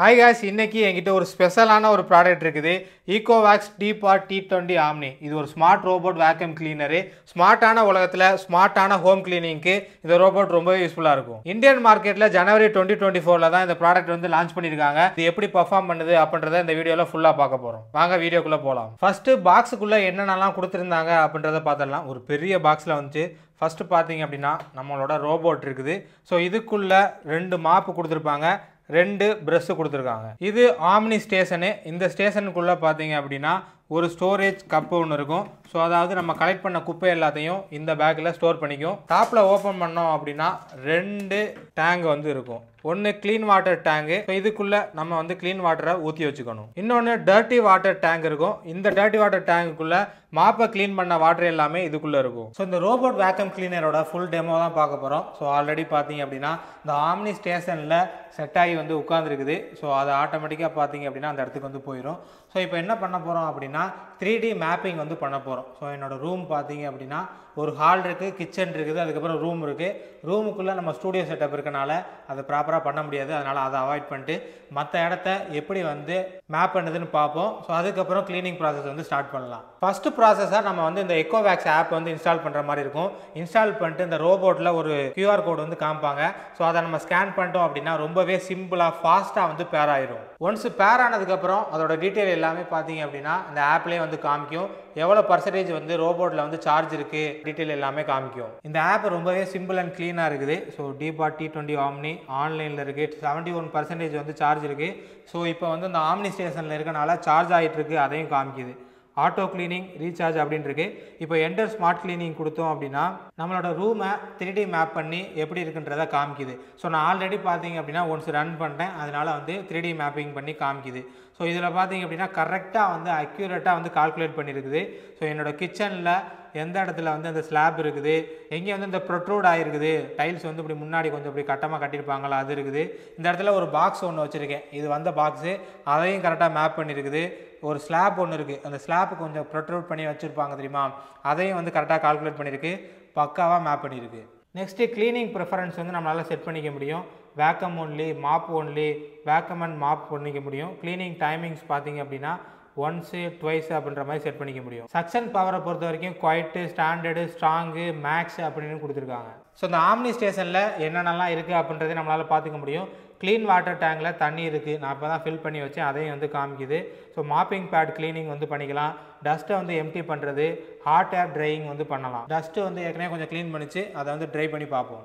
Hi guys இன்னைக்கு என்கிட்ட ஒரு ஸ்பெஷலான ஒரு ப்ராடக்ட் இருக்குது Ecovacs Deebot T twenty Omni இது ஒரு ஸ்மார்ட் ரோபோட் வேக்யூம் கிளீனரு ஸ்மார்ட்டான உலகத்தில் ஸ்மார்ட்டான ஹோம் கிளீனிங்க்கு இந்த ரோபோட் ரொம்பவே யூஸ்ஃபுல்லாக இருக்கும் இந்தியன் மார்க்கெட்டில் ஜனவரி டுவெண்ட்டி டுவெண்ட்டி ஃபோரில் தான் இந்த ப்ராடக்ட் வந்து லான்ச் பண்ணியிருக்காங்க இது எப்படி பர்ஃபார்ம் பண்ணுது அப்படின்றத இந்த வீடியோவில் ஃபுல்லாக பார்க்க போகிறோம் வாங்க வீடியோக்குள்ளே போகலாம் ஃபஸ்ட்டு பாக்ஸுக்குள்ளே என்னென்னலாம் கொடுத்துருந்தாங்க அப்படின்றத பார்த்துடலாம் ஒரு பெரிய பாக்ஸில் வந்துச்சு ஃபஸ்ட்டு பார்த்தீங்க அப்படின்னா நம்மளோட ரோபோட் இருக்குது ஸோ இதுக்குள்ளே ரெண்டு மாப்பு கொடுத்துருப்பாங்க ரெண்டு ப்ரெஷ்ஷு கொடுத்துருக்காங்க இது ஆம்னி ஸ்டேஷனு இந்த ஸ்டேஷனுக்குள்ளே பார்த்தீங்க அப்படின்னா ஒரு ஸ்டோரேஜ் கப்பு ஒன்று இருக்கும் ஸோ அதாவது நம்ம கலெக்ட் பண்ண குப்பை எல்லாத்தையும் இந்த பேக்கில் ஸ்டோர் பண்ணிக்கும் டாப்பில் ஓப்பன் பண்ணோம் அப்படின்னா ரெண்டு டேங்க் வந்து இருக்கும் ஒன்று க்ளீன் வாட்டர் டேங்கு ஸோ இதுக்குள்ளே நம்ம வந்து க்ளீன் வாட்டரை ஊற்றி வச்சுக்கணும் இன்னொன்று டர்ட்டி வாட்டர் டேங்க் இருக்கும் இந்த டர்ட்டி வாட்டர் டேங்குக்குள்ளே மாப்பை க்ளீன் பண்ண வாட்டர் எல்லாமே இதுக்குள்ளே இருக்கும் ஸோ இந்த ரோபோட் வேக்கம் கிளீனரோட ஃபுல் டெமோ தான் பார்க்க போகிறோம் ஸோ ஆல்ரெடி பார்த்தீங்க அப்படின்னா இந்த ஆம்னி ஸ்டேஷனில் செட் ஆகி வந்து உட்காந்துருக்குது ஸோ அது ஆட்டோமேட்டிக்காக பார்த்தீங்க அப்படின்னா அந்த இடத்துக்கு வந்து போயிடும் ஸோ இப்போ என்ன பண்ண போகிறோம் அப்படின்னா த்ரீ டி மேப்பிங் வந்து பண்ண போகிறோம் ஸோ என்னோட ரூம் பார்த்தீங்க அப்படின்னா ஒரு ஹால் இருக்குது கிச்சன் இருக்குது அதுக்கப்புறம் ரூம் இருக்குது ரூமுக்குள்ளே நம்ம ஸ்டூடியோ செட்டப் இருக்கனால அதை ப்ராப்பராக பண்ண முடியாது அதனால் அதை அவாய்ட் பண்ணிட்டு மற்ற இடத்த எப்படி வந்து மேப் பண்ணுதுன்னு பார்ப்போம் ஸோ அதுக்கப்புறம் க்ளீனிங் ப்ராசஸ் வந்து ஸ்டார்ட் பண்ணலாம் ஃபஸ்ட்டு ப்ராசஸாக நம்ம வந்து இந்த எக்கோவேக்ஸ் ஆப் வந்து இன்ஸ்டால் பண்ணுற மாதிரி இருக்கும் இன்ஸ்டால் பண்ணிட்டு இந்த ரோபோட்டில் ஒரு கியூஆர் கோடு வந்து காமிப்பாங்க ஸோ அதை நம்ம ஸ்கேன் பண்ணிட்டோம் அப்படின்னா ரொம்பவே சிம்பிளாக ஃபாஸ்ட்டாக வந்து பேர் ஆயிரும் ஒன்ஸ் பேர் ஆனதுக்கப்புறம் அதோட டீட்டெயில் எல்லாமே பார்த்தீங்க அப்படின்னா இந்த ஆப்லேயே வந்து காமிக்கும் எவ்வளோ பர்சன்டேஜ் வந்து ரோபோட்டில் வந்து சார்ஜ் இருக்குது டீட்டெயில் எல்லாமே காமிக்கும் இந்த ஆப் ரொம்பவே சிம்பிள் அண்ட் க்ளீனாக இருக்குது so Deebot T twenty Omni ஆன்லைனில் இருக்குது செவன்ட்டி ஒன் பர்சன்டேஜ் வந்து சார்ஜ் இருக்குது ஸோ இப்போ வந்து இந்த ஆம்னி ஸ்டேஷனில் இருக்கனால சார்ஜ் ஆகிட்டு இருக்கு அதையும் காமிக்குது ஆட்டோ கிளீனிங் ரீசார்ஜ் அப்படின்னு இருக்கு இப்போ என்டர் ஸ்மார்ட் கிளீனிங் கொடுத்தோம் அப்படின்னா நம்மளோட ரூமை த்ரீ டி மேப் பண்ணி எப்படி இருக்குன்றத காமிக்குது ஸோ நான் ஆல்ரெடி பார்த்தீங்க அப்படின்னா ஒன்ஸ் ரன் பண்ணிட்டேன் அதனால வந்து த்ரீ டி மேப்பிங் பண்ணி காமிக்குது ஸோ இதில் பார்த்தீங்க அப்படின்னா கரெக்டாக வந்து அக்யூரேட்டாக வந்து கால்குலேட் பண்ணியிருக்குது ஸோ என்னோட கிச்சனில் எந்த இடத்துல வந்து அந்த ஸ்லாப் இருக்குது எங்கே வந்து இந்த ப்ரொட்ரூட் ஆகிருக்குது டைல்ஸ் வந்து இப்படி முன்னாடி கொஞ்சம் இப்படி கட்டமாக கட்டியிருப்பாங்களா அது இருக்குது இந்த இடத்துல ஒரு பாக்ஸ் ஒன்று வச்சுருக்கேன் இது வந்த பாக்ஸு அதையும் கரெக்டாக மேப் பண்ணியிருக்குது ஒரு ஸ்லாப் ஒன்று இருக்குது அந்த ஸ்லாப் கொஞ்சம் ப்ரொட்ரூட் பண்ணி வச்சுருப்பாங்க தெரியுமா அதையும் வந்து கரெக்டாக கால்குலேட் பண்ணியிருக்கு பக்காவாக மேப் பண்ணியிருக்கு நெக்ஸ்ட்டு க்ளீனிங் ப்ரிஃபரன்ஸ் வந்து நம்மளால் செட் பண்ணிக்க முடியும் vacuum only mop only vacuum and mop பண்ணிக்க முடியும் க்ளீனிங் டைமிங்ஸ் பார்த்தீங்க அப்படின்னா ஒன்ஸு ட்வைஸ் அப்படின்ற மாதிரி செட் பண்ணிக்க முடியும் சக்ஷன் பவரை பொறுத்த வரைக்கும் குவைட்டு ஸ்டாண்டர்டு ஸ்ட்ராங்கு மேக்ஸ் அப்படின்னு கொடுத்துருக்காங்க ஸோ இந்த ஆம்னி ஸ்டேஷனில் என்னென்னலாம் இருக்குது அப்படின்றதை நம்மளால் பார்த்துக்க முடியும் க்ளீன் வாட்டர் டேங்கில் தண்ணி இருக்குது நான் இப்போ தான் ஃபில் பண்ணி வச்சேன் அதையும் வந்து காமிக்குது ஸோ மாப்பிங் பேட் க்ளீனிங் வந்து பண்ணிக்கலாம் டஸ்ட்டை வந்து எம்டி பண்ணுறது ஹாட் ஏர் ட்ரையிங் வந்து பண்ணலாம் டஸ்ட்டு வந்து ஏற்கனவே கொஞ்சம் க்ளீன் பண்ணிச்சு அதை வந்து ட்ரை பண்ணி பார்ப்போம்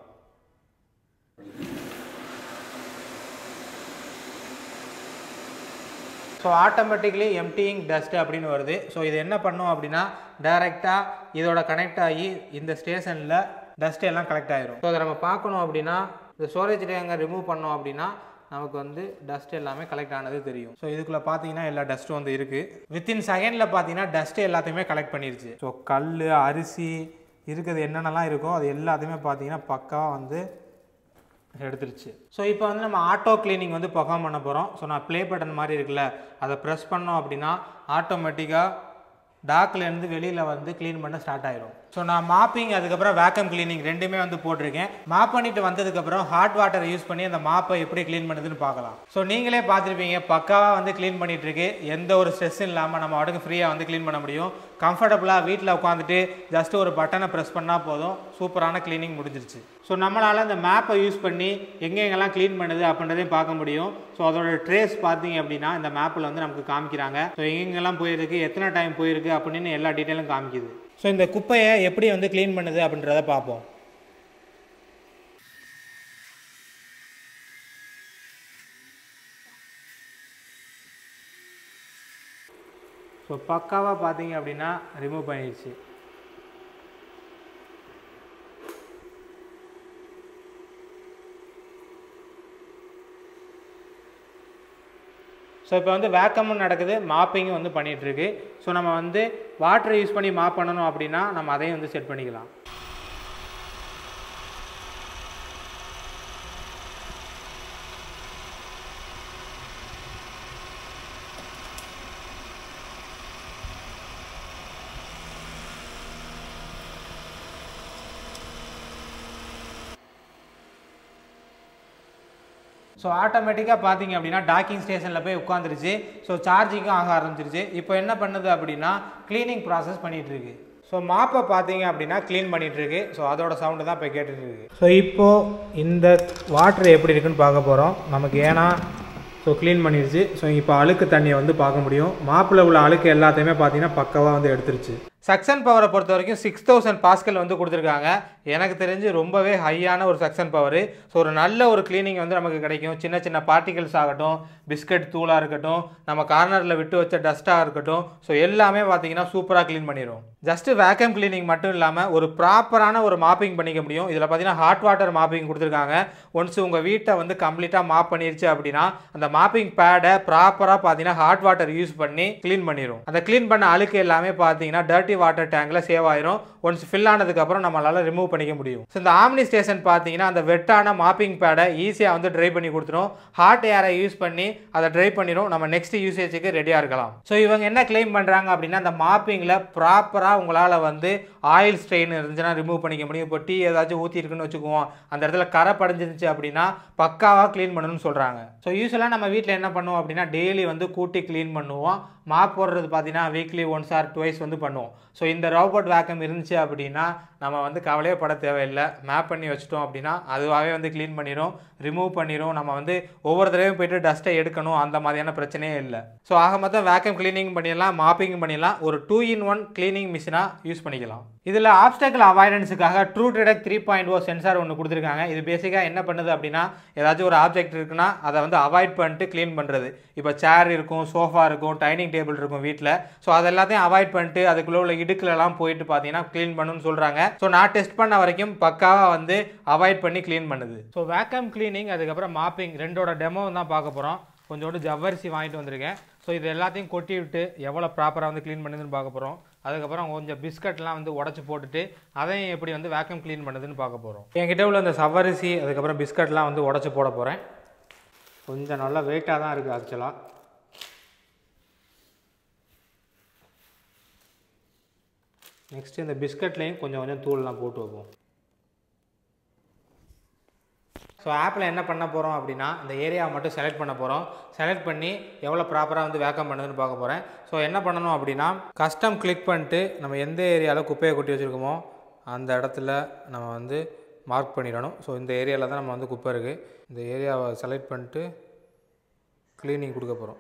ஸோ ஆட்டோமேட்டிக்லி எம்டிங் டஸ்ட் அப்படின்னு வருது ஸோ இது என்ன பண்ணும் அப்படின்னா டைரெக்டாக இதோட கனெக்ட் ஆகி இந்த ஸ்டேஷனில் டஸ்ட் எல்லாம் கலெக்ட் ஆயிரும் ஸோ அதை நம்ம பார்க்கணும் அப்படின்னா இந்த ஸ்டோரேஜ் டேங்கை ரிமூவ் பண்ணோம் அப்படின்னா நமக்கு வந்து டஸ்ட் எல்லாமே கலெக்ட் ஆனது தெரியும் ஸோ இதுக்குள்ளே பார்த்தீங்கன்னா எல்லா டஸ்ட்டும் வந்து இருக்குது வித்தின் செகண்டில் பார்த்தீங்கன்னா டஸ்ட் எல்லாத்தையுமே கலெக்ட் பண்ணிருச்சு ஸோ கல் அரிசி இருக்கிறது என்னென்னலாம் இருக்கோ அது எல்லாத்தையுமே பார்த்தீங்கன்னா பக்காவாக வந்து எடுத்துருச்சு ஸோ இப்போ வந்து நம்ம ஆட்டோ கிளீனிங் வந்து பர்ஃபார்ம் பண்ண போகிறோம் ஸோ நான் ப்ளே பட்டன் மாதிரி இருக்குல்ல அதை ப்ரெஸ் பண்ணோம் அப்படின்னா ஆட்டோமேட்டிக்காக டாக்லேருந்து வெளியில் வந்து க்ளீன் பண்ண ஸ்டார்ட் ஆயிரும் ஸோ நான் மாப்பிங் அதுக்கப்புறம் வேக்கம் கிளீனிங் ரெண்டுமே வந்து போட்டிருக்கேன் மாப் பண்ணிட்டு வந்ததுக்கப்புறம் ஹாட் வாட்டர் யூஸ் பண்ணி அந்த மாப்பை எப்படி க்ளீன் பண்ணுதுன்னு பார்க்கலாம் ஸோ நீங்களே பார்த்துருப்பீங்க பக்காவாக வந்து க்ளீன் பண்ணிட்டு இருக்கு எந்த ஒரு ஸ்ட்ரெஸ்ஸும் இல்லாமல் நம்ம உடம்பு ஃப்ரீயாக வந்து க்ளீன் பண்ண முடியும் கம்ஃபர்டபுளாக வீட்டில் உட்காந்துட்டு ஜஸ்ட் ஒரு பட்டனை ப்ரெஸ் பண்ணால் போதும் சூப்பரான க்ளீனிங் முடிஞ்சிருச்சு ஸோ நம்மளால் இந்த மேப்பை யூஸ் பண்ணி எங்கெங்கெல்லாம் க்ளீன் பண்ணுது அப்படின்றதையும் பார்க்க முடியும் ஸோ அதோட ட்ரேஸ் பார்த்தீங்க அப்படின்னா இந்த மேப்பில் வந்து நமக்கு காமிக்கிறாங்க ஸோ எங்கெங்கெல்லாம் போயிருக்கு எத்தனை டைம் போயிருக்கு அப்படின்னு எல்லா டீட்டெயிலும் காமிக்குது ஸோ இந்த குப்பையை எப்படி வந்து க்ளீன் பண்ணுது அப்படின்றத பார்ப்போம் ஸோ பக்காவாக பார்த்தீங்க அப்படின்னா ரிமூவ் பண்ணிடுச்சு ஸோ இப்போ வந்து வேக்கமும் நடக்குது மாப்பிங்கும் வந்து பண்ணிகிட்ருக்கு ஸோ நம்ம வந்து வாட்டர் யூஸ் பண்ணி மாப் பண்ணணும் அப்படின்னா நம்ம அதையும் வந்து செட் பண்ணிக்கலாம் ஸோ ஆட்டோமேட்டிக்காக பார்த்தீங்க அப்படின்னா டாக்கிங் ஸ்டேஷனில் போய் உட்காந்துருச்சு ஸோ சார்ஜிங்கும் ஆக ஆரம்பிச்சிருச்சு இப்போ என்ன பண்ணுது அப்படின்னா க்ளீனிங் ப்ராசஸ் பண்ணிகிட்டு இருக்கு ஸோ மாப்பை பார்த்தீங்க அப்படின்னா க்ளீன் பண்ணிட்டு இருக்கு ஸோ அதோட சவுண்டு தான் இப்போ கேட்டுட்டு இருக்கு ஸோ இப்போது இந்த வாட்டர் எப்படி இருக்குன்னு பார்க்க போகிறோம் நமக்கு ஏன்னா ஸோ க்ளீன் பண்ணிருச்சு ஸோ இப்போ அழுக்கு தண்ணியை வந்து பார்க்க முடியும் மாப்பில் உள்ள அழுக்கு எல்லாத்தையுமே பார்த்தீங்கன்னா பக்கவாக வந்து எடுத்துருச்சு சக்ஷன் பவரை பொறுத்த வரைக்கும் சிக்ஸ் தௌசண்ட் பாஸ்கல் வந்து கொடுத்துருக்காங்க எனக்கு தெரிஞ்சு ரொம்பவே ஹையான ஒரு சக்ஷன் பவர் ஸோ ஒரு நல்ல ஒரு க்ளீனிங் வந்து நமக்கு கிடைக்கும் சின்ன சின்ன பார்ட்டிகல்ஸ் ஆகட்டும் பிஸ்கட் தூளாக இருக்கட்டும் நம்ம கார்னரில் விட்டு வச்ச டஸ்ட்டாக இருக்கட்டும் ஸோ எல்லாமே பார்த்தீங்கன்னா சூப்பராக க்ளீன் பண்ணிடும் ஜஸ்ட் வேக்கம் க்ளீனிங் மட்டும் இல்லாமல் ஒரு ப்ராப்பரான ஒரு மாப்பிங் பண்ணிக்க முடியும் இதில் பார்த்தீங்கன்னா ஹாட் வாட்டர் மாப்பிங் கொடுத்துருக்காங்க ஒன்ஸ் உங்கள் வீட்டை வந்து கம்ப்ளீட்டாக மாப் பண்ணிருச்சு அப்படின்னா அந்த மாப்பிங் பேடை ப்ராப்பராக பார்த்தீங்கன்னா ஹாட் வாட்டர் யூஸ் பண்ணி க்ளீன் பண்ணிடும் அந்த க்ளீன் பண்ண அழுக்கு எல்லாமே பார்த்தீங்கன்னா டர்ட்டி வாட்டர் டேங்கில் சேவ் ஆயிரும் ஒன்ஸ் ஃபில் ஆனதுக்கப்புறம் நம்மளால் ரிமூவ் பண்ணிக்க முடியும் ஸோ இந்த ஆம்னி ஸ்டேஷன் பார்த்தீங்கன்னா அந்த வெட்டான மாப்பிங் பேடை ஈஸியாக வந்து ட்ரை பண்ணி கொடுத்துரும் ஹாட் ஏரை யூஸ் பண்ணி அதை ட்ரை பண்ணிடும் நம்ம நெக்ஸ்ட் யூசேஜுக்கு ரெடியாக இருக்கலாம் ஸோ இவங்க என்ன கிளைம் பண்ணுறாங்க அப்படின்னா அந்த மாப்பிங்கில் ப்ராப்பராக உங்களால் வந்து ஆயில் ஸ்ட்ரெயின் இருந்துச்சுன்னா ரிமூவ் பண்ணிக்க முடியும் இப்போ டீ ஏதாச்சும் ஊற்றி இருக்குன்னு வச்சுக்குவோம் அந்த இடத்துல கரை படிஞ்சிருந்துச்சு அப்படின்னா பக்காவாக க்ளீன் பண்ணணும்னு சொல்கிறாங்க ஸோ யூஸ்வலாக நம்ம வீட்டில் என்ன பண்ணுவோம் அப்படின்னா டெய்லி வந்து கூட்டி க்ளீன் பண்ணுவோம் மாப் போடுறது பார்த்தீங்கன்னா வீக்லி ஒன்ஸ் ஆர் டுவைஸ் வந்து பண்ணுவோம் ஸோ இந்த ரோபோட் வேக்கம் இருந்துச்சு அப்படின்னா நம்ம வந்து கவலையே பட தேவையில்லை மேப் பண்ணி வச்சிட்டோம் அப்படின்னா அதுவாகவே வந்து க்ளீன் பண்ணிடும் ரிமூவ் பண்ணிடும் நம்ம வந்து ஒவ்வொரு தடவையும் போயிட்டு டஸ்ட்டை எடுக்கணும் அந்த மாதிரியான பிரச்சனையே இல்லை ஸோ ஆக மொத்தம் வேக்கம் க்ளீனிங் பண்ணிடலாம் மாப்பிங் பண்ணிடலாம் ஒரு டூ இன் ஒன் க்ளீனிங் மிஷினாக யூஸ் பண்ணிக்கலாம் இதில் ஆப்ஸ்டக்கிள் அவாய்டன்ஸுக்காக true detect three point O sensor ஒன்று கொடுத்துருக்காங்க இது பேசிக்காக என்ன பண்ணுது அப்படின்னா ஏதாச்சும் ஒரு ஆப்ஜெக்ட் இருக்குன்னா அதை வந்து அவாய்ட் பண்ணிட்டு க்ளீன் பண்ணுறது இப்போ சேர் இருக்கும் சோஃபா இருக்கும் டைனிங் டேபிள் இருக்கும் வீட்டில் ஸோ அது எல்லாத்தையும் அவாய்ட் பண்ணிட்டு அதுக்குள்ளே உள்ள இடுக்குலலாம் போயிட்டு பார்த்தீங்கன்னா க்ளீன் பண்ணணும்னு சொல்கிறாங்க ஸோ நான் டெஸ்ட் பண்ண வரைக்கும் பக்காவாக வந்து அவாய்ட் பண்ணி க்ளீன் பண்ணுது ஸோ வேக்கம் க்ளீனிங் அதுக்கப்புறம் மாப்பிங் ரெண்டோட டெமோ தான் பார்க்க போகிறோம் கொஞ்சோண்டு ஜவ்வரிசி வாங்கிட்டு வந்திருக்கேன் ஸோ இது எல்லாத்தையும் கொட்டி விட்டு எவ்வளோ ப்ராப்பராக வந்து க்ளீன் பண்ணுதுன்னு பார்க்க போகிறோம் அதுக்கப்புறம் கொஞ்சம் பிஸ்கட்லாம் வந்து உடச்சி போட்டுட்டு அதையும் எப்படி வந்து வேக்கம் க்ளீன் பண்ணுதுன்னு பார்க்க போகிறோம் என்கிட்ட உள்ள அந்த சவ்வரிசி அதுக்கப்புறம் பிஸ்கட்லாம் வந்து உடச்சி போட போகிறேன் கொஞ்சம் நல்லா வெயிட்டாக தான் இருக்குது ஆக்சுவலாக நெக்ஸ்ட் இந்த பிஸ்கட்லேயும் கொஞ்சம் கொஞ்சம் தூள்லாம் போட்டு வைப்போம் ஸோ ஆப்பில் என்ன பண்ண போகிறோம் அப்படின்னா இந்த ஏரியாவை மட்டும் செலக்ட் பண்ண போகிறோம் செலக்ட் பண்ணி எவ்வளோ ப்ராப்பராக வந்து வேக்கம் பண்ணுதுன்னு பார்க்க போகிறேன் ஸோ என்ன பண்ணணும் அப்படின்னா கஸ்டம் கிளிக் பண்ணிட்டு நம்ம எந்த ஏரியாவில் குப்பையை கொட்டி வச்சுருக்கோமோ அந்த இடத்துல நம்ம வந்து மார்க் பண்ணிடணும் ஸோ இந்த ஏரியாவில் தான் நம்ம வந்து குப்பை இருக்குது இந்த ஏரியாவை செலக்ட் பண்ணிட்டு க்ளீனிங் கொடுக்க போகிறோம்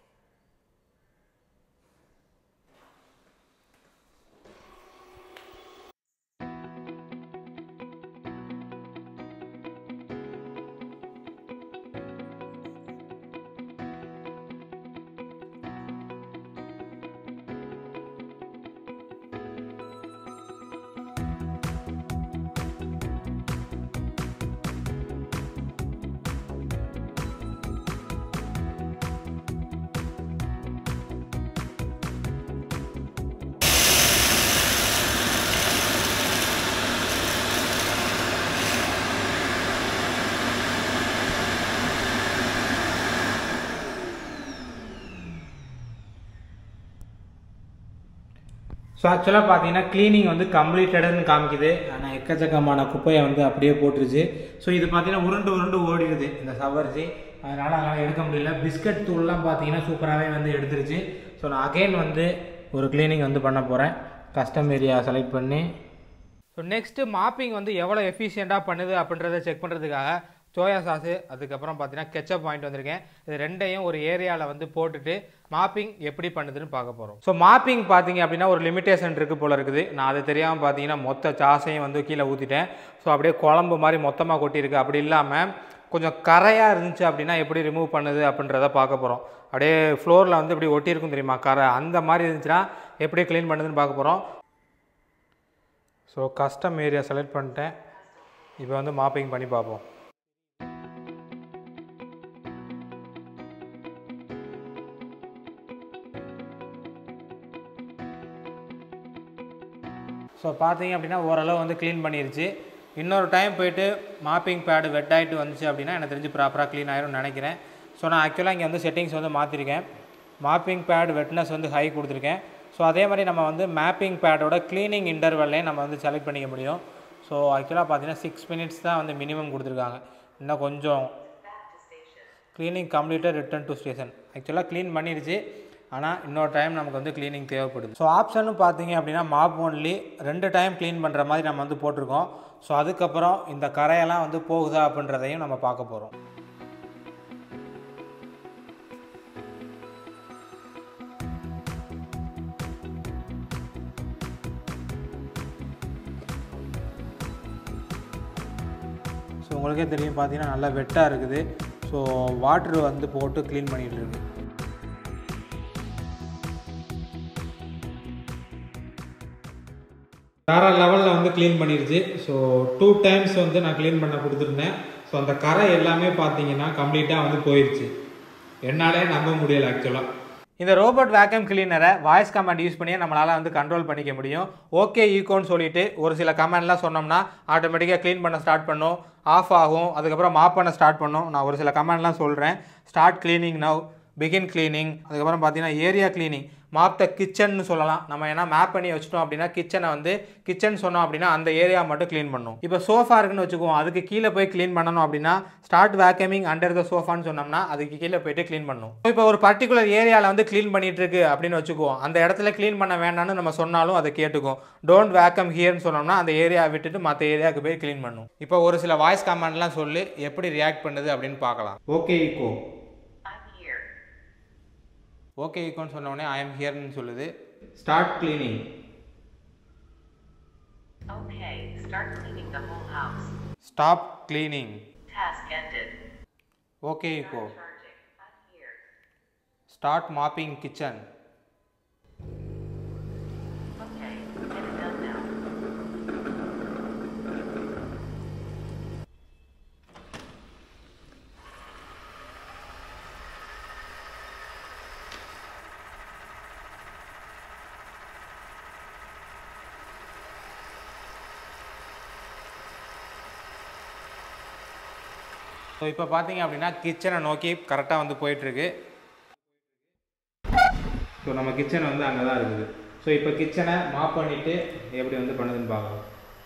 ஸோ ஆக்சுவலாக பார்த்தீங்கன்னா க்ளீனிங் வந்து கம்ப்ளீட்டடுன்னு காமிக்குது ஆனால் எக்கச்சக்கமான குப்பையை வந்து அப்படியே போட்டுருச்சு ஸோ இது பார்த்தீங்கன்னா உருண்டு உருண்டு ஓடிடுது இந்த சவரிசி அதனால் அதனால் எடுக்க முடியல பிஸ்கட் தூள்லாம் பார்த்தீங்கன்னா சூப்பராகவே வந்து எடுத்துருச்சு ஸோ நான் அகைன் வந்து ஒரு க்ளீனிங் வந்து பண்ண போகிறேன் கஸ்டம் ஏரியா செலக்ட் பண்ணி ஸோ நெக்ஸ்ட்டு மாப்பிங் வந்து எவ்வளோ எஃபிஷியண்ட்டாக பண்ணுது அப்படின்றத செக் பண்ணுறதுக்காக சோயா சாஸு அதுக்கப்புறம் பார்த்தீங்கன்னா கெச்சப் பாயிண்ட் வந்திருக்கேன் இது ரெண்டையும் ஒரு ஏரியாவில் வந்து போட்டுட்டு மாப்பிங் எப்படி பண்ணுதுன்னு பார்க்க போகிறோம் ஸோ மாப்பிங் பார்த்தீங்க அப்படின்னா ஒரு லிமிட்டேஷன் இருக்குது போல இருக்குது நான் அது தெரியாமல் பார்த்தீங்கன்னா மொத்த சாஸையும் வந்து கீழே ஊற்றிட்டேன் ஸோ அப்படியே குழம்பு மாதிரி மொத்தமாக கொட்டியிருக்கு அப்படி இல்லாமல் கொஞ்சம் கரையாக இருந்துச்சு அப்படின்னா எப்படி ரிமூவ் பண்ணுது அப்படின்றத பார்க்க போகிறோம் அப்படியே ஃப்ளோரில் வந்து இப்படி ஒட்டியிருக்கும் தெரியுமா கரை அந்த மாதிரி இருந்துச்சுன்னா எப்படி க்ளீன் பண்ணுதுன்னு பார்க்க போகிறோம் ஸோ கஸ்டம் ஏரியா செலக்ட் பண்ணிட்டேன் இப்போ வந்து மாப்பிங் பண்ணி பார்ப்போம் ஸோ பார்த்தீங்க அப்படின்னா ஓரளவு வந்து க்ளீன் பண்ணிருச்சு இன்னொரு டைம் போயிட்டு மாப்பிங் பேடு வெட் ஆகிட்டு வந்துச்சு அப்படின்னா எனக்கு தெரிஞ்சு ப்ராப்பராக க்ளீன் ஆயிரும்னு நினைக்கிறேன் ஸோ நான் ஆக்சுவலாக இங்கே வந்து செட்டிங்ஸ் வந்து மாற்றிருக்கேன் மாப்பிங் பேட் வெட்னஸ் வந்து ஹை கொடுத்துருக்கேன் ஸோ அதே மாதிரி நம்ம வந்து மேப்பிங் பேடோட க்ளீனிங் இன்டர்வல்லையும் நம்ம வந்து செலக்ட் பண்ணிக்க முடியும் ஸோ ஆக்சுவலாக பார்த்தீங்கன்னா சிக்ஸ் மினிட்ஸ் தான் வந்து மினிமம் கொடுத்துருக்காங்க இன்னும் கொஞ்சம் க்ளீனிங் கம்ப்ளீட்டாக ரிட்டர்ன் டு ஸ்டேஷன் ஆக்சுவலாக க்ளீன் பண்ணிடுச்சு ஆனால் இன்னொரு டைம் நமக்கு வந்து க்ளீனிங் தேவைப்படுது ஸோ ஆப்ஷனும் பார்த்தீங்க அப்படின்னா மாப் ஒன்லி ரெண்டு டைம் க்ளீன் பண்ணுற மாதிரி நம்ம வந்து போட்டிருக்கோம் ஸோ அதுக்கப்புறம் இந்த கரையெல்லாம் வந்து போகுதா அப்படின்றதையும் நம்ம பார்க்க போகிறோம் ஸோ உங்களுக்கே தெரியும் பார்த்தீங்கன்னா நல்லா வெட்டாக இருக்குது ஸோ வாட்ரு வந்து போட்டு க்ளீன் பண்ணிகிட்டு இருக்கு வேறு லெவலில் வந்து க்ளீன் பண்ணிடுச்சு ஸோ டூ டைம்ஸ் வந்து நான் க்ளீன் பண்ண கொடுத்துருந்தேன் ஸோ அந்த கரை எல்லாமே பார்த்தீங்கன்னா கம்ப்ளீட்டாக வந்து போயிடுச்சு என்னாலே நம்ப முடியல ஆக்சுவலாக இந்த ரோபோட் வேக்கம் கிளீனரை வாய்ஸ் கமாண்ட் யூஸ் பண்ணி நம்மளால் வந்து கண்ட்ரோல் பண்ணிக்க முடியும் ஓகே ஈகோன்னு சொல்லிட்டு ஒரு சில கமெண்ட்லாம் சொன்னோம்னா ஆட்டோமேட்டிக்காக க்ளீன் பண்ண ஸ்டார்ட் பண்ணும் ஆஃப் ஆகும் அதுக்கப்புறம் மாப் பண்ண ஸ்டார்ட் பண்ணும் நான் ஒரு சில கமெண்ட்லாம் சொல்கிறேன் start cleaning now begin cleaning அதுக்கப்புறம் பார்த்தீங்கன்னா ஏரியா க்ளீனிங் மாப் த கிச்சன்னு சொல்லலாம் நம்ம ஏன்னா மேப் பண்ணி வச்சிட்டோம் அப்படின்னா கிச்சனை வந்து கிச்சன் சொன்னோம் அப்படின்னா அந்த ஏரியா மட்டும் க்ளீன் பண்ணும் இப்போ சோஃபா இருக்குன்னு வச்சுக்குவோம் அதுக்கு கீழே போய் க்ளீன் பண்ணணும் அப்படின்னா ஸ்டார்ட் வேக்கமிங் அண்டர் த சோஃபான்னு சொன்னோம்னா அதுக்கு கீழே போயிட்டு க்ளீன் பண்ணும் இப்போ ஒரு பர்டிகுலர் ஏரியாவில் வந்து க்ளீன் பண்ணிட்டு இருக்கு அப்படின்னு வச்சுக்குவோம் அந்த இடத்துல க்ளீன் பண்ண வேண்டாம்னு நம்ம சொன்னாலும் அதை கேட்டுக்கும் டோன்ட் வேக்கம் ஹியர்னு சொன்னோம்னா அந்த ஏரியா விட்டுட்டு மற்ற ஏரியாவுக்கு போய் க்ளீன் பண்ணும் இப்போ ஒரு சில வாய்ஸ் கமெண்ட்லாம் சொல்லி எப்படி ரியாக்ட் பண்ணுது அப்படின்னு பார்க்கலாம் okay Yiko I'm here. Okay ஈகோன்னு சொன்ன உடனே ஐ எம் ஹியர்னு சொல்லுது start cleaning Okay, start cleaning the whole house. Stop cleaning Task ended. Okay Yiko Charging. I'm here. Start mopping kitchen Okay, get it done now. So இப்போ பார்த்தீங்க அப்படின்னா கிச்சனை நோக்கி கரெக்டாக வந்து போயிட்டுருக்கு ஸோ நம்ம கிச்சன் வந்து அங்கே தான் இருக்குது ஸோ இப்போ கிச்சனை மாப் பண்ணிவிட்டு எப்படி வந்து பண்ணுதுன்னு பார்க்கலாம்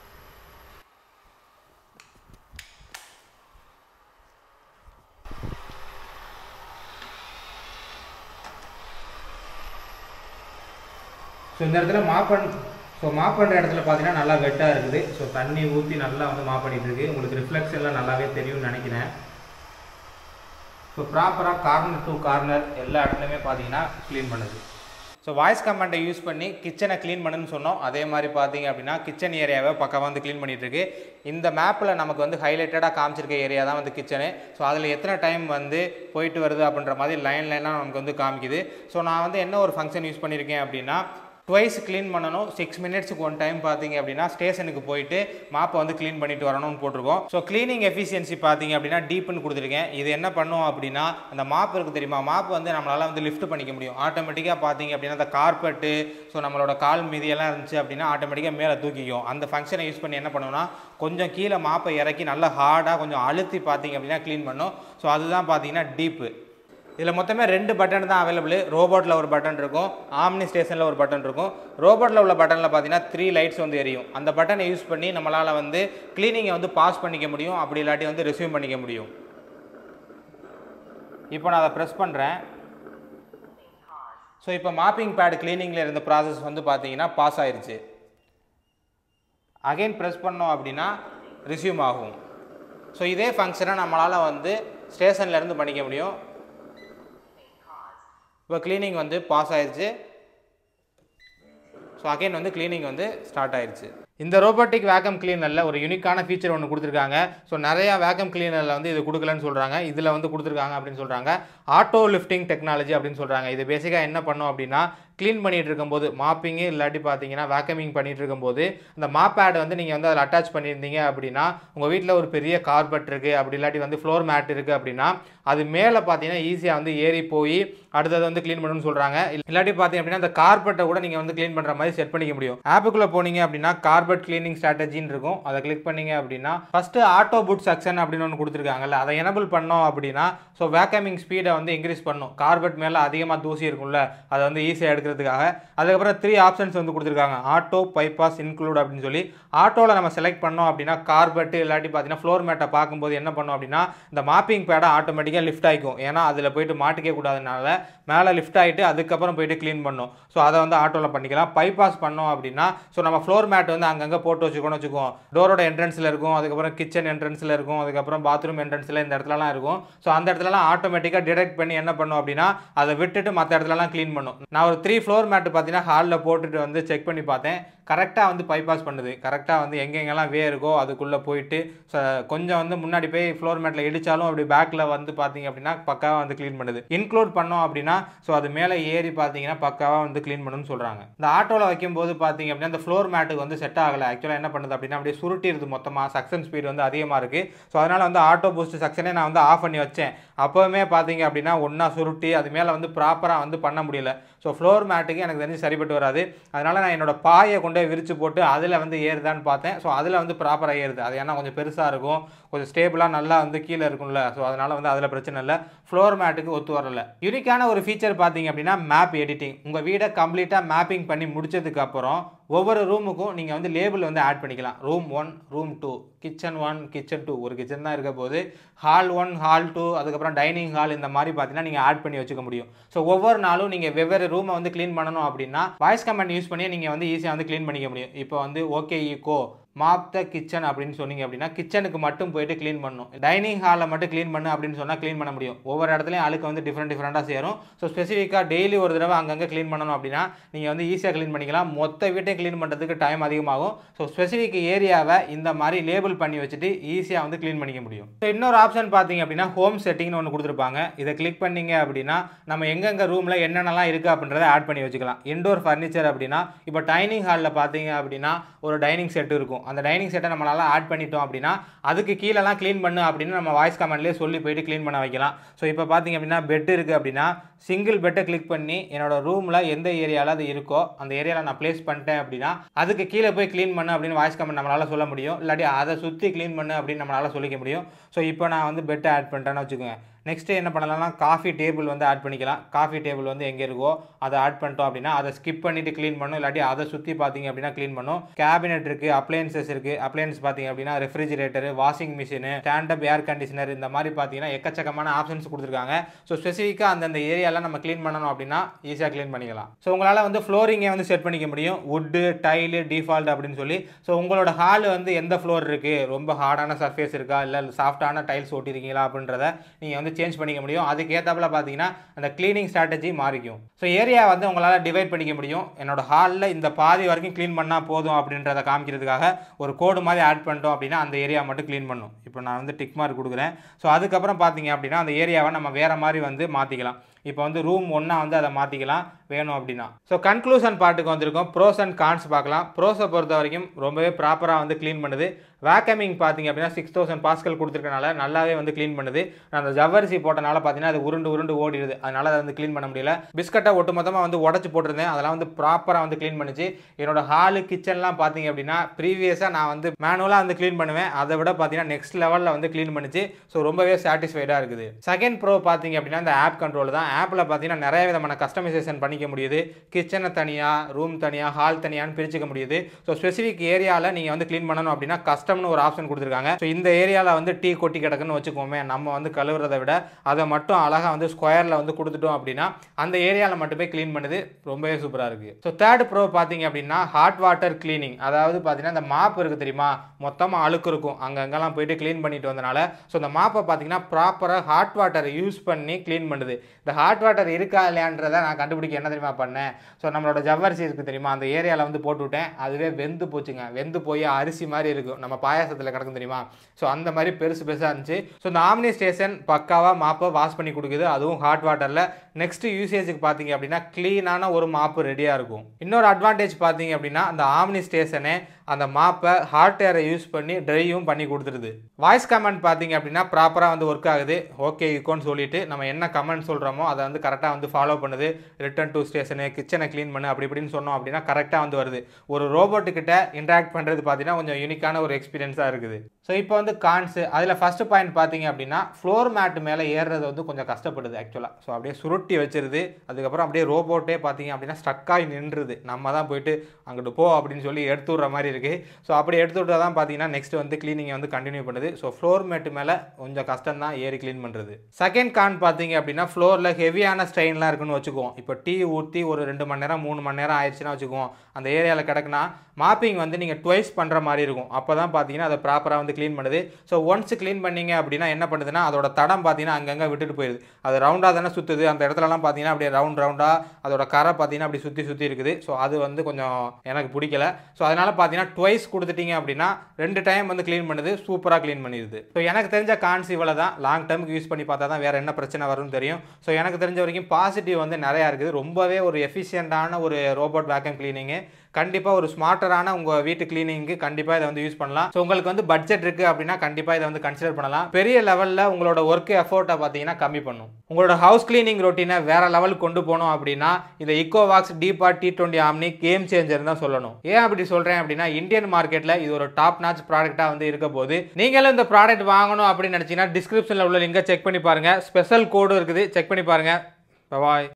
ஸோ இந்த இடத்துல மாப் பண் ஸோ மாப் பண்ணுற இடத்துல பார்த்தீங்கன்னா நல்லா வெட்டாக இருக்குது ஸோ தண்ணி ஊற்றி நல்லா வந்து மாப் பண்ணிட்டு இருக்கு உங்களுக்கு ரிஃப்ளெக்ஷன்லாம் நல்லாவே தெரியும்னு நினைக்கிறேன் ஸோ ப்ராப்பராக கார்னர் டு கார்னர் எல்லா இடத்துலையுமே பார்த்தீங்கன்னா க்ளீன் பண்ணுது ஸோ வாய்ஸ் கமெண்ட்டை யூஸ் பண்ணி கிச்சனை க்ளீன் பண்ணுன்னு சொன்னோம் அதே மாதிரி பார்த்தீங்க அப்படின்னா கிச்சன் ஏரியாவை பக்கம் வந்து க்ளீன் பண்ணிட்டு இருக்கு இந்த மேப்பில் நமக்கு வந்து ஹைலைட்டடாக காமிச்சிருக்க ஏரியா தான் வந்து கிச்சனு ஸோ அதில் எத்தனை டைம் வந்து போயிட்டு வருது அப்படின்ற மாதிரி லைன் லைனாக நமக்கு வந்து காமிக்குது ஸோ நான் வந்து என்ன ஒரு ஃபங்க்ஷன் யூஸ் பண்ணியிருக்கேன் அப்படின்னா ட்வைஸ் க்ளீன் பண்ணணும் சிக்ஸ் மினிட்ஸுக்கு ஒன் டைம் பார்த்தீங்க அப்படின்னா ஸ்டேஷனுக்கு போயிட்டு மாப்பை வந்து க்ளீன் பண்ணிட்டு வரணும்னு போட்டிருக்கோம் ஸோ க்ளீனிங் எஃபிஷியன்சி பார்த்தீங்க அப்படின்னா டீப்னு கொடுத்துருக்கேன் இது என்ன பண்ணும் அப்படின்னா அந்த மாப் இருக்குது தெரியுமா மாப் வந்து நம்மளால் வந்து லிஃப்ட் பண்ணிக்க முடியும் ஆட்டோமேட்டிக்காக பார்த்தீங்க அப்படின்னா அந்த கார்பெட்டு ஸோ நம்மளோட கால் மீதியெல்லாம் இருந்துச்சு அப்படின்னா ஆட்டோமேட்டிக்காக மேலே தூக்கிக்கும் அந்த ஃபங்க்ஷனை யூஸ் பண்ணி என்ன பண்ணுவோம்னா கொஞ்சம் கீழே மாப்பை இறக்கி நல்லா ஹார்டாக கொஞ்சம் அழுத்தி பார்த்தீங்க அப்படின்னா க்ளீன் பண்ணும் ஸோ அதுதான் பார்த்தீங்கன்னா டீப்பு இதில் மொத்தமே ரெண்டு பட்டன் தான் அவைலபிள் ரோபோட்டில் ஒரு பட்டன் இருக்கும் ஆம்னி ஸ்டேஷனில் ஒரு பட்டன் இருக்கும் ரோபோட்டில் உள்ள பட்டனில் பார்த்தீங்கன்னா த்ரீ லைட்ஸ் வந்து எரியும் அந்த பட்டனை யூஸ் பண்ணி நம்மளால் வந்து க்ளீனிங்கை வந்து பாஸ் பண்ணிக்க முடியும் அப்படி இல்லாட்டி வந்து ரெஸ்யூம் பண்ணிக்க முடியும் இப்போ நான் அதை ப்ரெஸ் பண்ணுறேன் ஸோ இப்போ மாப்பிங் பேட் க்ளீனிங்கில் இருந்த ப்ராசஸ் வந்து பார்த்தீங்கன்னா பாஸ் ஆயிருச்சு அகைன் ப்ரெஸ் பண்ணோம் அப்படின்னா ரிசியூம் ஆகும் ஸோ இதே ஃபங்க்ஷனை நம்மளால் வந்து ஸ்டேஷன்ல இருந்து பண்ணிக்க முடியும் இப்போ க்ளீனிங் வந்து பாஸ் ஆயிருச்சு ஸோ அகைன் வந்து க்ளீனிங் வந்து ஸ்டார்ட் ஆயிருச்சு இந்த ரோபோட்டிக் வேக்கம் கிளீனரில் ஒரு யூனிக்கான ஃபீச்சர் ஒன்று கொடுத்துருக்காங்க ஸோ நிறையா வேக்கம் கிளீனரில் வந்து இது கொடுக்கலன்னு சொல்கிறாங்க இதில் வந்து கொடுத்துருக்காங்க அப்படின்னு சொல்கிறாங்க ஆட்டோ லிஃப்டிங் டெக்னாலஜி அப்படின்னு சொல்கிறாங்க இது பேசிக்காக என்ன பண்ணும் அப்படின்னா க்ளீன் பண்ணிட்டு இருக்கும்போது மாப்பிங்கு இல்லாட்டி பார்த்தீங்கன்னா வேக்கமிங் பண்ணிட்டு இருக்கும்போது அந்த மாப் பேட் வந்து நீங்கள் வந்து அதில் அட்டாச் பண்ணியிருந்தீங்க அப்படின்னா உங்கள் வீட்டில் ஒரு பெரிய கார்பெட் இருக்குது அப்படி இல்லாட்டி வந்து ஃப்ளோர் மேட் இருக்குது அப்படின்னா அது மேலே பார்த்தீங்கன்னா ஈஸியாக வந்து ஏறி போய் அடுத்தது வந்து க்ளீன் பண்ணணும்னு சொல்கிறாங்க இல்லாட்டி பார்த்தீங்க அப்படின்னா அந்த கார்பெட்டை கூட நீங்கள் வந்து க்ளீன் பண்ணுற மாதிரி செட் பண்ணிக்க முடியும் ஆப்புக்குள்ளே போனீங்க அப்படின்னா கார்பெட் க்ளீனிங் ஸ்ட்ராட்டஜின்னு இருக்கும் அதை கிளிக் பண்ணீங்க அப்படின்னா ஃபஸ்ட்டு ஆட்டோ புட் செக்ஷன் அப்படின்னு ஒன்று கொடுத்துருக்காங்கல்ல அதை எனபிள் பண்ணோம் அப்படின்னா ஸோ வேக்கமிங் ஸ்பீடை வந்து இன்க்ரீஸ் பண்ணும் கார்பெட் மேலே அதிகமாக தூசி இருக்கும்ல அதை வந்து ஈஸியாக எடுக்க எடுக்கிறதுக்காக அதுக்கப்புறம் த்ரீ ஆப்ஷன்ஸ் வந்து கொடுத்துருக்காங்க ஆட்டோ பைபாஸ் இன்க்ளூட் அப்படின்னு சொல்லி ஆட்டோவில் நம்ம செலக்ட் பண்ணோம் அப்படின்னா கார்பெட்டு இல்லாட்டி பார்த்தீங்கன்னா ஃப்ளோர் மேட்டை பார்க்கும்போது என்ன பண்ணோம் அப்படின்னா இந்த மாப்பிங் பேடை ஆட்டோமேட்டிக்காக லிஃப்ட் ஆகிக்கும் ஏன்னா அதில் போயிட்டு மாட்டிக்க கூடாதனால மேலே லிஃப்ட் ஆகிட்டு அதுக்கப்புறம் போயிட்டு க்ளீன் பண்ணும் ஸோ அதை வந்து ஆட்டோவில் பண்ணிக்கலாம் பைபாஸ் பண்ணோம் அப்படின்னா ஸோ நம்ம ஃப்ளோர் மேட் வந்து அங்கங்கே போட்டு வச்சுக்கோன்னு வச்சுக்கோம் டோரோட என்ட்ரன்ஸில் இருக்கும் அதுக்கப்புறம் கிச்சன் என்ட்ரன்ஸில் இருக்கும் அதுக்கப்புறம் பாத்ரூம் என்ட்ரன்ஸில் இந்த இடத்துலலாம் இருக்கும் ஸோ அந்த இடத்துலலாம் ஆட்டோமேட்டிக்காக டிடெக்ட் பண்ணி என்ன பண்ணும் அப்படின்னா அதை விட்டுட்டு மற்ற இடத்துலலாம் க்ளீன் பண்ணும் நான் ஒரு த்ரீ ஃப்ளோர் மேட் பார்த்தீங்கன்னா ஹாலில் போட்டுட்டு வந்து செக் பண்ணி பார்த்தேன் கரெக்டாக வந்து பைபாஸ் பண்ணுது கரெக்டாக வந்து எங்கெங்கெல்லாம் வே இருக்கோ அதுக்குள்ளே போயிட்டு ச- கொஞ்சம் வந்து முன்னாடி போய் ஃப்ளோர் மேட்டில் இடிச்சாலும் அப்படி பேக்கில் வந்து பார்த்தீங்க அப்படின்னா பக்காவாக வந்து க்ளீன் பண்ணுது இன்க்ளூட் பண்ணோம் அப்படின்னா ஸோ அது மேலே ஏறி பார்த்தீங்கன்னா பக்காவாக வந்து க்ளீன் பண்ணுன்னு சொல்கிறாங்க இந்த ஆட்டோவில் வைக்கும்போது பார்த்தீங்க அப்படின்னா இந்த ஃப்ளோர் மேட்டுக்கு வந்து செட் ஆகலை ஆக்சுவலாக என்ன பண்ணுது அப்படின்னா அப்படியே சுருட்டிடுது மொத்தமாக சக்ஷன் ஸ்பீடு வந்து அதிகமாக இருக்குது ஸோ அதனால் வந்து ஆட்டோ பூஸ்ட் செக்ஷனே நான் வந்து ஆஃப் பண்ணி வச்சேன் அப்போவுமே பார்த்தீங்க அப்படின்னா ஒன்றா சுருட்டி அது மேலே வந்து ப்ராப்பராக வந்து பண்ண முடியல ஸோ ஃப்ளோர் மேட்டுக்கு எனக்கு தெரிஞ்சு சரிப்பட்டு வராது அதனால் நான் என்னோட பாயை கொண்டு போய் விரிச்சு போட்டு அதில் வந்து ஏறுதான்னு பார்த்தேன் ஸோ அதில் வந்து ப்ராப்பராக ஏறுது அது ஏன்னா கொஞ்சம் பெருசாக இருக்கும் கொஞ்சம் ஸ்டேபிளாக நல்லா வந்து கீழே இருக்கும்ல ஸோ அதனால் வந்து அதில் பிரச்சனை இல்லை ஃப்ளோர் மேட்டுக்கு ஒத்து வரல யூனிக்கான ஒரு ஃபீச்சர் பார்த்தீங்க அப்படின்னா மேப் எடிட்டிங் உங்கள் வீடை கம்ப்ளீட்டாக மேப்பிங் பண்ணி முடிச்சதுக்கு அப்புறம் ஒவ்வொரு ரூமுக்கும் நீங்கள் வந்து லேபிள் வந்து ஆட் பண்ணிக்கலாம் room one room two kitchen one kitchen two ஒரு கிச்சன் தான் இருக்க போது ஹால் ஒன் ஹால் டூ அதுக்கப்புறம் டைனிங் ஹால் இந்த மாதிரி பார்த்தீங்கன்னா நீங்கள் ஆட் பண்ணி வச்சுக்க முடியும் ஸோ ஒவ்வொரு நாளும் நீங்கள் வெவ்வேறு ரூமை வந்து க்ளீன் பண்ணணும் அப்படின்னா வாய்ஸ் கமெண்ட் யூஸ் பண்ணி நீங்கள் வந்து ஈஸியாக வந்து க்ளீன் பண்ணிக்க முடியும் இப்போ வந்து okay Yiko mop the kitchen அப்படின்னு சொன்னீங்க அப்படின்னா கிச்சனுக்கு மட்டும் போயிட்டு க்ளீன் பண்ணணும் டைனிங் ஹாலில் மட்டும் க்ளீன் பண்ணு அப்படின்னு சொன்னால் க்ளீன் பண்ண முடியும் ஒவ்வொரு இடத்துலையும் அழுக்கு வந்து டிஃப்ரெண்ட் டிஃப்ரெண்ட்டாக சேரும் ஸோ ஸ்பெசிஃபிக்காக டெய்லி ஒரு தடவை அங்கங்கே க்ளீன் பண்ணணும் அப்படின்னா நீங்கள் வந்து ஈஸியாக க்ளீன் பண்ணிக்கலாம் மொத்த வீட்டையும் க்ளீன் பண்ணுறதுக்கு டைம் அதிகமாகும் ஸோ ஸ்பெசிஃபிக் ஏரியாவை இந்த மாதிரி லேபிள் பண்ணி வச்சுட்டு ஈஸியாக வந்து க்ளீன் பண்ணிக்க முடியும் ஸோ இன்னொரு ஆப்ஷன் பார்த்தீங்க அப்படின்னா ஹோம் செட்டிங்னு ஒன்று கொடுத்துருப்பாங்க இதை கிளிக் பண்ணீங்க அப்படின்னா நம்ம எங்கெங்கே ரூமில் என்னென்னலாம் இருக்குது அப்படின்றத ஆட் பண்ணி வச்சுக்கலாம் இண்டோர் ஃபர்னிச்சர் அப்படின்னா இப்போ டைனிங் ஹாலில் பார்த்தீங்க அப்படின்னா ஒரு டைனிங் செட் இருக்கும் அந்த டைனிங் செட்டை நம்மளால ஆட் பண்ணிட்டோம் அப்படின்னா அதுக்கு கீழெல்லாம் க்ளீன் பண்ணு அப்படின்னு நம்ம வாய்ஸ் கமெண்ட்லேயே சொல்லி போயிட்டு க்ளீன் பண்ண வைக்கலாம் ஸோ இப்போ பார்த்தீங்க அப்படின்னா பெட் இருக்குது அப்படின்னா சிங்கிள் பெட்டை கிளிக் பண்ணி என்னோட ரூமில் எந்த ஏரியாவில் அது இருக்கோ அந்த ஏரியாவில் நான் ப்ளேஸ் பண்ணிட்டேன் அப்படின்னா அதுக்கு கீழே போய் க்ளீன் பண்ணு அப்படின்னு வாய்ஸ் கமெண்ட் நம்மளால் சொல்ல முடியும் இல்லாட்டி அதை சுற்றி க்ளீன் பண்ணு அப்படின்னு நம்மளால் சொல்லிக்க முடியும் ஸோ இப்போ நான் வந்து பெட்டை ஆட் பண்ணிட்டேன்னு வச்சுக்கோங்க நெக்ஸ்ட்டு என்ன பண்ணலாம்னா காஃபி டேபிள் வந்து ஆட் பண்ணிக்கலாம் காஃபி டேபிள் வந்து எங்கே இருக்கோ அதை ஆட் பண்ணிட்டோம் அப்படின்னா அதை ஸ்கிப் பண்ணிட்டு க்ளீன் பண்ணும் இல்லாட்டி அதை சுற்றி பார்த்தீங்க அப்படின்னா க்ளீன் பண்ணும் கேபினெட் இருக்குது அப்ளையன்சஸ் இருக்குது அப்ளையன்ஸ் பார்த்தீங்க அப்படின்னா refrigerator washing machine stand up air conditioner இந்த மாதிரி பார்த்தீங்கன்னா எக்கச்சக்கமான ஆப்ஷன்ஸ் கொடுத்துருக்காங்க ஸோ ஸ்பெசிஃபிக்காக அந்தந்த ஏரியாலாம் நம்ம க்ளீன் பண்ணணும் அப்படின்னா ஈஸியாக க்ளீன் பண்ணிக்கலாம் ஸோ உங்களால் வந்து ஃப்ளோரிங்கை வந்து செட் பண்ணிக்க முடியும் வுட்டு டைலு டிஃபால்ட் அப்படின்னு சொல்லி ஸோ உங்களோட ஹால் வந்து எந்த ஃப்ளோர் இருக்குது ரொம்ப ஹார்டான சர்ஃபேஸ் இருக்கா இல்லை சாஃப்டான டைல்ஸ் ஒட்டிருக்கீங்களா அப்படின்றத நீங்கள் வந்து சேஞ்ச் பண்ணிக்க முடியும் அதுக்கு ஏற்றாப்புல பார்த்தீங்கன்னா அந்த க்ளீனிங் ஸ்ட்ராட்டஜி மாறிக்கும் ஸோ ஏரியா வந்து உங்களால் டிவைட் பண்ணிக்க முடியும் என்னோட ஹாலில் இந்த பாதி வரைக்கும் க்ளீன் பண்ணால் போதும் அப்படின்றத காமிக்கிறதுக்காக ஒரு கோடு மாதிரி ஆட் பண்ணிட்டோம் அப்படின்னா அந்த ஏரியா மட்டும் க்ளீன் பண்ணும் இப்போ நான் வந்து டிக் மார்க் கொடுக்குறேன் ஸோ அதுக்கப்புறம் பார்த்தீங்க அப்படின்னா அந்த ஏரியாவை நம்ம வேறு மாதிரி வந்து மாற்றிக்கலாம் இப்போ வந்து ரூம் ஒன்றா வந்து அதை மாற்றிக்கலாம் வேணும் அப்படின்னா ஸோ கன்க்ளூஷன் பார்ட்டுக்கு வந்திருக்கோம் ப்ரோஸ் அண்ட் கான்ஸ் பார்க்கலாம் ப்ரோஸை பொறுத்த வரைக்கும் ரொம்பவே ப்ராப்பராக வந்து க்ளீன் பண்ணுது வேக்கமிங் பார்த்தீங்க அப்படின்னா சிக்ஸ் தௌசண்ட் பாஸ்கல் கொடுத்துருக்கனால நல்லாவே வந்து க்ளீன் பண்ணுது நான் அந்த ஜவ்வரிசி போட்டனால பார்த்தீங்கன்னா அது உருண்டு உருண்டு ஓடிடுது அதனால அதை வந்து க்ளீன் பண்ண முடியல பிஸ்கட்டை ஒட்டுமொத்தமாக வந்து உடச்சி போட்டிருந்தேன் அதெல்லாம் வந்து ப்ராப்பராக வந்து க்ளீன் பண்ணுச்சு என்னோட ஹாலு கிச்சன்லாம் பார்த்தீங்க அப்படின்னா ப்ரீவியஸாக நான் வந்து மேனுவலாக வந்து க்ளீன் பண்ணுவேன் அதை விட பார்த்தீங்கன்னா நெக்ஸ்ட் லெவலில் வந்து க்ளீன் பண்ணுச்சு ஸோ ரொம்பவே சாட்டிஸ்ஃபைடாக இருக்குது செகண்ட் ப்ரோ பார்த்தீங்க அப்படின்னா இந்த ஆப் கண்ட்ரோல் தான் ஆப்பில் பார்த்தீங்கன்னா நிறைய விதமான கஸ்டமைசேஷன் பண்ணிக்க முடியுது கிச்சனை தனியாக ரூம் தனியாக ஹால் தனியான்னு பிரிச்சுக்க முடியுது ஸோ ஸ்பெசிஃபிக் ஏரியாவில் நீங்கள் வந்து க்ளீன் பண்ணணும் அப்படின்னா கஸ்டம்னு ஒரு ஆப்ஷன் கொடுத்துருக்காங்க ஸோ இந்த ஏரியாவில் வந்து டீ கொட்டி கிடக்குன்னு வச்சுக்கோமே நம்ம வந்து கழுவுறதை விட அதை மட்டும் அழகாக வந்து ஸ்கொயரில் வந்து கொடுத்துட்டோம் அப்படின்னா அந்த ஏரியாவில் மட்டும் போய் க்ளீன் பண்ணுது ரொம்பவே சூப்பராக இருக்குது ஸோ தேர்ட் ப்ரோ பார்த்தீங்க அப்படின்னா ஹாட் வாட்டர் க்ளீனிங் அதாவது பார்த்தீங்கன்னா இந்த மாப் இருக்குது தெரியுமா மொத்தமாக அழுக்கு இருக்கும் அங்கங்கெல்லாம் போயிட்டு க்ளீன் பண்ணிட்டு வந்தனால ஸோ இந்த மாப்பை பார்த்தீங்கன்னா ப்ராப்பராக ஹாட் வாட்டரை யூஸ் பண்ணி க்ளீன் பண்ணுது இந்த ஹாட் வாட்டர் இருக்கா இல்லையான்றதை நான் கண்டுபிடிக்க என்ன தெரியுமா பண்ணேன் ஸோ நம்மளோட ஜவ்வரிசி இருக்குது தெரியுமா அந்த ஏரியாவில் வந்து போட்டு விட்டேன் அதுவே வெந்து போச்சுங்க வெந்து போய் அரிசி மாதிரி இருக்கும் நம்ம பாயாசத்தில் கிடக்கும் தெரியுமா ஸோ அந்த மாதிரி பெருசு பெருசாக இருந்துச்சு ஸோ இந்த ஆம்னி ஸ்டேஷன் பக்காவாக மாப்பை வாஷ் பண்ணி கொடுக்குது அதுவும் ஹாட் வாட்டரில் நெக்ஸ்ட் யூசேஜுக்கு பார்த்தீங்க அப்படின்னா க்ளீனான ஒரு மாப்பு ரெடியாக இருக்கும் இன்னொரு அட்வான்டேஜ் பார்த்தீங்க அப்படின்னா அந்த ஆம்னி ஸ்டேஷனே அந்த மாப்பை ஹாட் ஏரை யூஸ் பண்ணி ட்ரையும் பண்ணி கொடுத்துருது வாய்ஸ் கமெண்ட் பார்த்தீங்க அப்படின்னா ப்ராப்பராக வந்து ஒர்க் ஆகுது ஓகே இக்கோன்னு சொல்லிட்டு நம்ம என்ன கமெண்ட் சொல்கிறோமோ அதை வந்து கரெக்டாக வந்து ஃபாலோ பண்ணுது ரிட்டர்ன் டு ஸ்டேஷனு கிச்சனை க்ளீன் பண்ணு அப்படி இப்படின்னு சொன்னோம் அப்படின்னா கரெக்டாக வந்து வருது ஒரு ரோபோட்டுக்கிட்ட இன்ட்ராக்ட் பண்ணுறது பார்த்தீங்கன்னா கொஞ்சம் யூனிக்கான ஒரு எக்ஸ்பீரியன்ஸாக இருக்குது ஸோ இப்போ வந்து கான்ஸு அதில் ஃபஸ்ட்டு பாயிண்ட் பார்த்தீங்க அப்படின்னா ஃப்ளோர் மேட் மேலே ஏறுறது வந்து கொஞ்சம் கஷ்டப்படுது ஆக்சுவலாக ஸோ அப்படியே சுருட்டி வச்சிருது அதுக்கப்புறம் அப்படியே ரோபோட்டே பார்த்தீங்க அப்படின்னா ஸ்டக்காகி நின்றுது நம்ம தான் போயிட்டு அங்கிட்டு போ அப்படின்னு சொல்லி எடுத்து விட்ற மாதிரி இருக்குது ஸோ அப்படி எடுத்து விட்டா தான் பார்த்தீங்கன்னா நெக்ஸ்ட் வந்து க்ளீனிங்கை வந்து கண்டினியூ பண்ணுது ஸோ ஃப்ளோர் மேட் மேலே கொஞ்சம் கஷ்டம் தான் ஏறி க்ளீன் பண்ணுறது செகண்ட் கான் பார்த்தீங்க அப்படின்னா ஃப்ளோரில் ஹெவியான ஸ்ட்ரெயின்லாம் இருக்குன்னு வச்சுக்குவோம் இப்போ டீ ஊற்றி ஒரு ரெண்டு மணி நேரம் மூணு மணி நேரம் ஆயிடுச்சுன்னா வச்சுக்குவோம் அந்த ஏரியாவில் கிடக்குனா மாப்பிங் வந்து நீங்கள் ட்வைஸ் பண்ணுற மாதிரி இருக்கும் அப்போ தான் பார்த்தீங்கன்னா அதை ப்ராப்பராக வந்து க்ளீன் பண்ணுது ஸோ ஒன்ஸ் க்ளீன் பண்ணீங்க அப்படின்னா என்ன பண்ணுதுன்னா அதோட தடம் பார்த்தீங்கன்னா அங்கங்கே விட்டுட்டு போயிடுது அது ரவுண்டாக தானே சுற்றுது அந்த இடத்துலலாம் பார்த்தீங்கன்னா அப்படியே ரவுண்ட் ரவுண்டாக அதோட கரை பார்த்தீங்கன்னா அப்படி சுற்றி சுற்றி இருக்குது ஸோ அது வந்து கொஞ்சம் எனக்கு பிடிக்கல ஸோ அதனால் பார்த்தீங்கன்னா ட்வைஸ் கொடுத்துட்டீங்க அப்படின்னா ரெண்டு டைம் வந்து க்ளீன் பண்ணுது சூப்பராக க்ளீன் பண்ணிடுது ஸோ எனக்கு தெரிஞ்ச கான்ஸ் இவ்வளோ தான் லாங் டேர்முக்கு யூஸ் பண்ணி பார்த்தா தான் வேறு என்ன பிரச்சனை வரும்னு தெரியும் ஸோ எனக்கு தெரிஞ்ச வரைக்கும் பாசிட்டிவ் வந்து நிறையா இருக்குது ரொம்பவே ஒரு எஃபிஷியண்ட்டான ஒரு ரோபோட் வேக்கம் க்ளீனிங்கு கண்டிப்பாக ஒரு ஸ்மார்ட்டரான உங்கள் வீட்டு கிளீனிங்க்கு கண்டிப்பாக இதை வந்து யூஸ் பண்ணலாம் ஸோ உங்களுக்கு வந்து பட்ஜெட் இருக்குது அப்படின்னா கண்டிப்பாக இதை வந்து கன்சிடர் பண்ணலாம் பெரிய லெவலில் உங்களோட ஒர்க் எஃபோர்ட்டை பார்த்தீங்கன்னா கம்மி பண்ணும் உங்களோட ஹவுஸ் கிளீனிங் ரொட்டீனை வேற லெவலுக்கு கொண்டு போகணும் அப்படின்னா இந்த Ecovacs Deebot T twenty omni game changer தான் சொல்லணும் ஏன் அப்படி சொல்கிறேன் அப்படின்னா இந்தியன் மார்க்கெட்டில் இது ஒரு டாப் நாச் ப்ராடக்ட்டாக வந்து இருக்க போது நீங்களும் இந்த ப்ராடக்ட் வாங்கணும் அப்படின்னு நினச்சிங்கன்னா டிஸ்கிரிப்ஷனில் உள்ள லிங்கை செக் பண்ணி பாருங்கள் ஸ்பெஷல் கோடு இருக்குது செக் பண்ணி பாருங்கள் பாய்